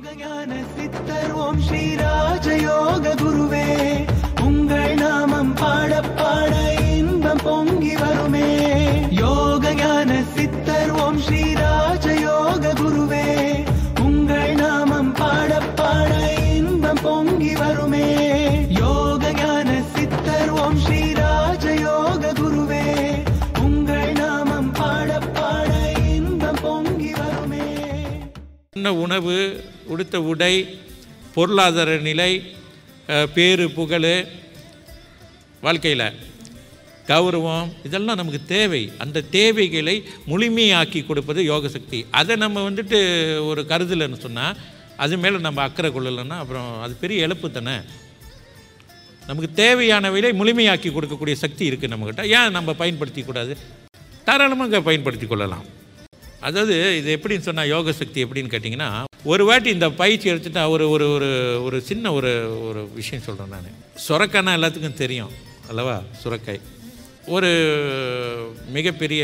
யோகஞான சித்தர் ஓம் ஸ்ரீராஜயோக குருவே உங்கள் நாமம் பாட பாட இன்பம் பொங்கி வருமே யோகஞான சித்தர் ஓம் ஸ்ரீராஜயோக குருவே உங்கள் நாமம் பாட பாட இன்பம் பொங்கி வருமே யோகஞான சித்தர் ஓம் ஸ்ரீராஜயோக குருவே உங்கள் நாமம் பாட பாட இன்பம் பொங்கி வருமே உண்ண உணவு உடுத்த உடை பொருளாதார நிலை அஹ், பேரு புகழ் வாழ்க்கையில் கௌரவம் இதெல்லாம் நமக்கு தேவை அந்த தேவைகளை முழுமையாக்கி கொடுப்பது யோக சக்தி அதை நம்ம வந்துட்டு ஒரு கருதலைன்னு சொன்னால் அது மேலே நம்ம அக்கறை கொள்ளலைன்னா அப்புறம் அது பெரிய இழப்பு தானே நமக்கு தேவையானவைகளை முழுமையாக்கி கொடுக்கக்கூடிய சக்தி இருக்குது நம்மக்கிட்ட ஏன் நம்ம பயன்படுத்தி கூடாது தாராளமாக பயன்படுத்தி கொள்ளலாம் அதாவது இது எப்படின்னு சொன்னால் யோக சக்தி எப்படின்னு கேட்டிங்கன்னா ஒரு வாட்டி இந்த பயிற்சி எடுத்துட்டா ஒரு ஒரு ஒரு ஒரு சின்ன ஒரு ஒரு விஷயம் சொல்கிறேன் நான் சுரக்காய்னா எல்லாத்துக்கும் தெரியும் அல்லவா சுரக்காய் ஒரு மிகப்பெரிய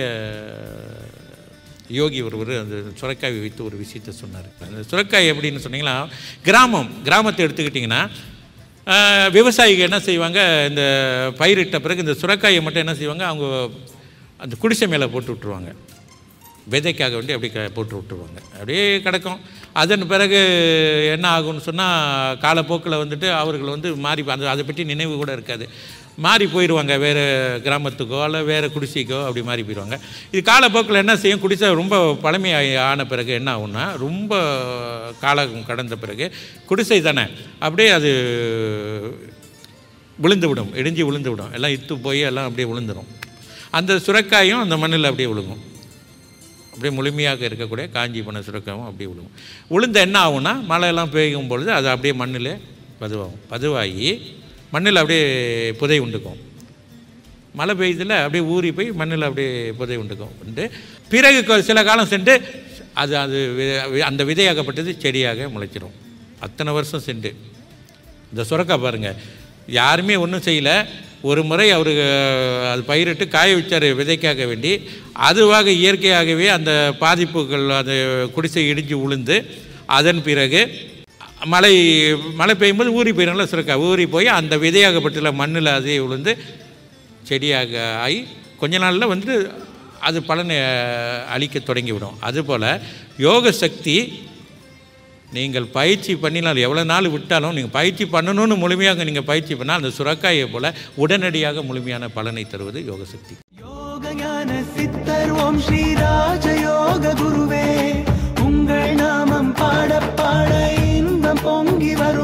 யோகி ஒருவர் அந்த சுரக்காயை வைத்து ஒரு விஷயத்தை சொன்னார் அந்த சுரக்காய் எப்படின்னு சொன்னீங்கன்னா கிராமம் கிராமத்தை எடுத்துக்கிட்டிங்கன்னா ஆஹ், விவசாயிகள் என்ன செய்வாங்க இந்த பயிரிட்ட பிறகு இந்த சுரக்காயை மட்டும் என்ன செய்வாங்க அவங்க அந்த குடிசை மேலே போட்டு விட்ருவாங்க விதைக்காக வேண்டி அப்படி க போட்டு விட்டுருவாங்க அப்படியே கிடக்கும் அதன் பிறகு என்ன ஆகும்னு சொன்னால் காலப்போக்கில் வந்துட்டு அவர்கள் வந்து மாறி அந்த அதை பற்றி நினைவு கூட இருக்காது மாறி போயிடுவாங்க வேறு கிராமத்துக்கோ அல்ல வேறு குடிசைக்கோ அப்படி மாறி போயிடுவாங்க இது காலப்போக்கில் என்ன செய்யும் குடிசை ரொம்ப பழமையாகி ஆன பிறகு என்ன ஆகும்னா ரொம்ப காலம் கடந்த பிறகு குடிசை தானே அப்படியே அது விழுந்து விடும் இடிஞ்சு விழுந்து விடும் எல்லாம் இத்து போய் எல்லாம் அப்படியே விழுந்துடும் அந்த சுரக்காயும் அந்த மண்ணில் அப்படியே விழுகும் அப்படியே முழுமையாக இருக்கக்கூடிய காஞ்சி போன சுரக்காயும் அப்படியே விழுகும் விழுந்த என்ன ஆகும்னா மழையெல்லாம் பெய்யும் பொழுது அது அப்படியே மண்ணில் பதுவாகும் பதுவாகி மண்ணில் அப்படியே புதை உண்டுக்கும் மழை பெய்யுதுல அப்படியே ஊறி போய் மண்ணில் அப்படியே புதை உண்டுக்கும் உண்டு பிறகு கொ- சில காலம் சென்று அது அது வி- அந்த விதையாகப்பட்டது செடியாக முளைச்சிரும் அத்தனை வருஷம் சென்று இந்த சுரக்காய் பாருங்கள் யாருமே ஒன்றும் செய்யலை ஒரு முறை அவர் அது பயிரிட்டு காய வச்சார் விதைக்காக வேண்டி அதுவாக இயற்கையாகவே அந்த பாதிப்புகள் அது குடிசை இடிஞ்சு உளுந்து அதன் பிறகு மழை மழை பெய்யும்போது ஊறி போயிடும்ல சுரக்காய் ஊறி போய் அந்த விதையாகப்பட்டுள்ள மண்ணில் அதே உளுந்து செடியாக ஆகி கொஞ்ச நாளில் வந்து அது பலனை அளிக்க தொடங்கிவிடும் அதுபோல் யோக சக்தி நீங்கள் பயிற்சி பண்ணினால் எவ்வளோ நாள் விட்டாலும் நீங்கள் பயிற்சி பண்ணணும்னு முழுமையாக நீங்கள் பயிற்சி பண்ணால் அந்த சுரக்காயை போல் உடனடியாக முழுமையான பலனை தருவது யோக சக்தி யோகஞான சித்தர் ஓம் ஸ்ரீராஜயோக குருவே உங்கள் நாமம் பாட பாட இன்பம் பொங்கி வரும்